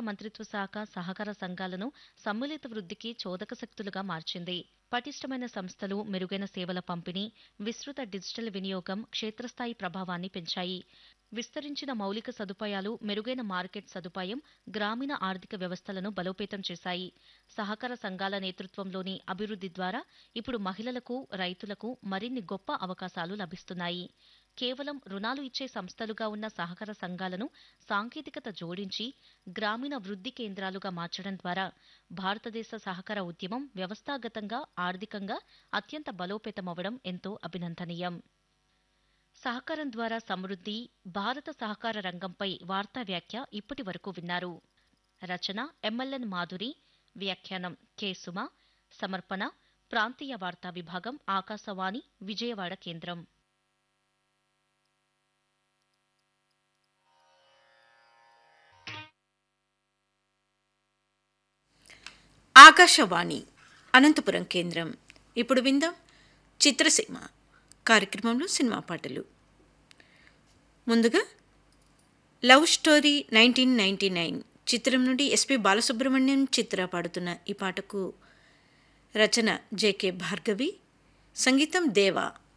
మంత్రిత్వ శాఖ సహకార సంఘాలను సమ్మిళిత వృద్ధికి చోదక శక్తులుగా మార్చింది పటిష్టమైన సంస్థలు మెరుగైన సేవల పంపిణీ విస్తృత డిజిటల్ వినియోగం క్షేత్రస్థాయి ప్రభావాన్ని పెంచాయి విస్తరించిన మౌలిక సదుపాయాలు మెరుగైన మార్కెట్ సదుపాయం గ్రామీణ ఆర్థిక వ్యవస్థలను బలోపేతం చేశాయి సహకార సంఘాల నేతృత్వంలోని అభివృద్ధి ద్వారా ఇప్పుడు మహిళలకు రైతులకు మరిన్ని గొప్ప అవకాశాలు లభిస్తున్నాయి కేవలం రుణాలు ఇచ్చే సంస్థలుగా ఉన్న సహకార సంఘాలను సాంకేతికత జోడించి గ్రామీణ వృద్ధి కేంద్రాలుగా మార్చడం ద్వారా భారతదేశ సహకార ఉద్యమం వ్యవస్థాగతంగా ఆర్థికంగా అత్యంత బలోపేతమవడం ఎంతో అభినందనీయం సహకారం ద్వారా సమృద్ధి భారత సహకార రంగంపై వార్తా వ్యాఖ్య ఇప్పటి వరకు విన్నారు రచన ఎంఎల్ఎన్ మాధురి వ్యాఖ్యానం కె సుమ సమర్పణ ప్రాంతీయ వార్తా విభాగం ఆకాశవాణి విజయవాడ కేంద్రం ఆకాశవాణి అనంతపురం కేంద్రం ఇప్పుడు విందాం చిత్రసీమ కార్యక్రమంలో సినిమా పాటలు ముందుగా love story nineteen ninety nine చిత్రం నుండి ఎస్పి బాలసుబ్రహ్మణ్యం చిత్ర పాడుతున్న ఈ పాటకు రచన జేకే భార్గవి సంగీతం దేవా